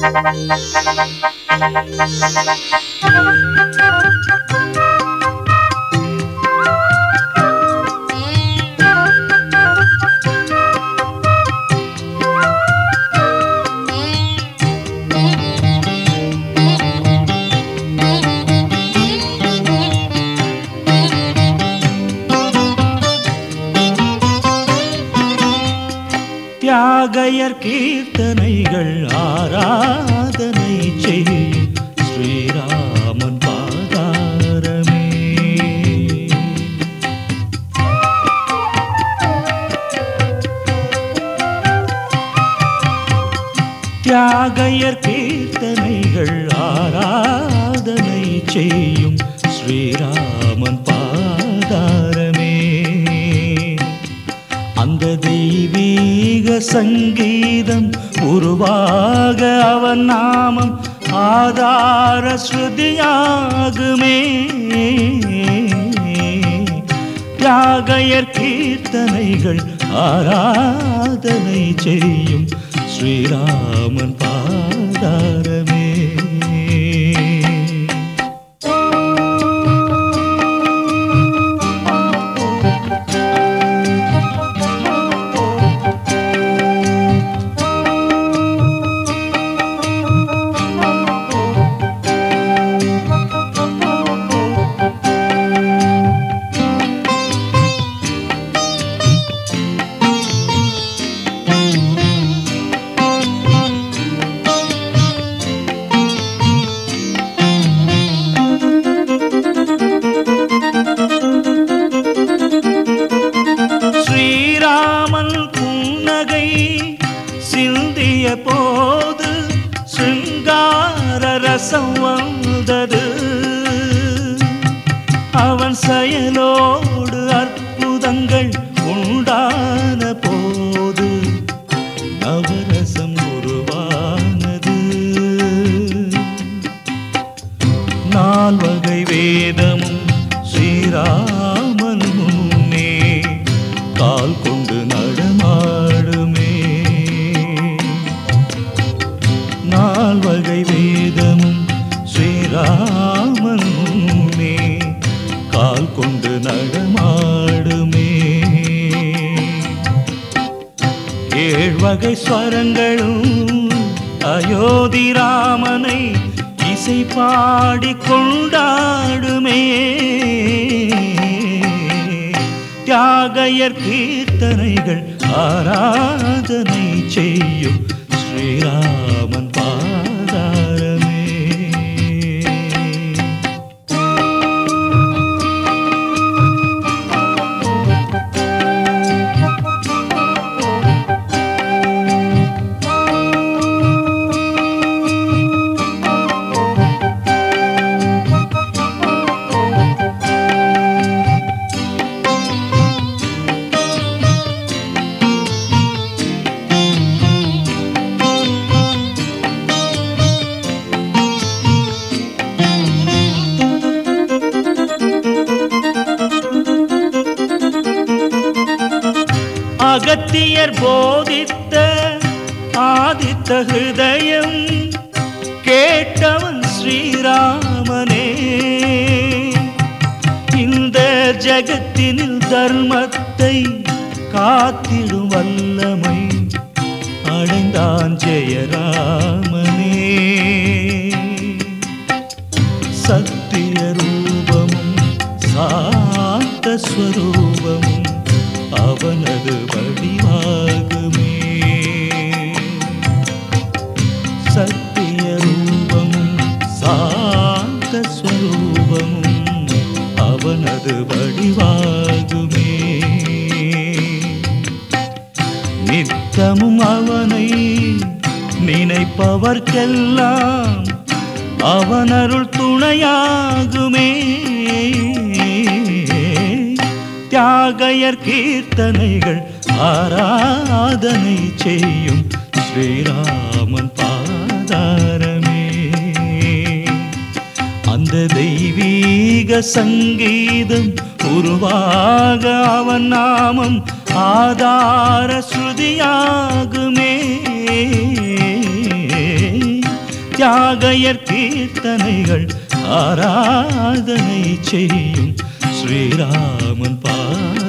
தியாகையர் கீர்த்தனைகள் ஆராதனை செய்யும் ஸ்ரீராமன் பாதாரமே தியாகையர் கீர்த்தனைகள் ஆராதனை செய்யும் ஸ்ரீராமன் பாதாரமே அந்த தெய்வீக சங்கீதம் உருவாக அவன் நாமம் ஆதார ஸ்ருதியாகுமே தியாகையர் கீர்த்தனைகள் ஆராதனை செய்யும் ஸ்ரீராமன் பாதாரமே ஸ்ரீராமன் புன்னகை சிந்திய போது சிங்கார ரசம் வந்தது அவன் செயலோடு அற்புதங்கள் உண்டான போது நவரசம் உருவானது நால்வகை வேதமும் ஸ்ரீராமன் முன்னே கால் கொண்டு நடமாடுமே நால்வகை வேதமும் ஸ்ரீராமன் முன்னே கால் கொண்டு நடமாடுமே ஏழ்வகை ஸ்வரங்களும் அயோத்தி ராமனை இசை பாடி கொண்டாடுமே தியாகையர் கீர்த்தனைகள் ஆராதனை செய்யும் ஸ்ரீராமன் பாதாரமே அகத்தியர் போதித்த ஆதித்த ஹிருதயம் கேட்டவன் ஸ்ரீராமனே இந்த ஜகத்தினில் தர்மத்தை காத்திடும் வல்லமை அடைந்தான் ஜெயராமனே சத்திய ரூபமும் சாந்த ஸ்வரூபமும் அவனது வடிவாகுமே சத்திய ரூபமும் சாந்த ஸ்வரூபமும் அவனது வடிவாகுமே நித்தமும் அவனை நினைப்பவர்க்கெல்லாம் அவனருள் துணையாகுமே தியாகையர் கீர்த்தனைகள் ஆராதனை செய்யும் ஸ்ரீராமன் பாதாரமே அந்த தெய்வீக சங்கீதம் உருவாக அவன் நாமம் ஆதார ஸ்ருதியாகுமே தியாகையர் கீர்த்தனைகள் ஆராதனை செய்யும் ஸ்ரீராமன் பாதம்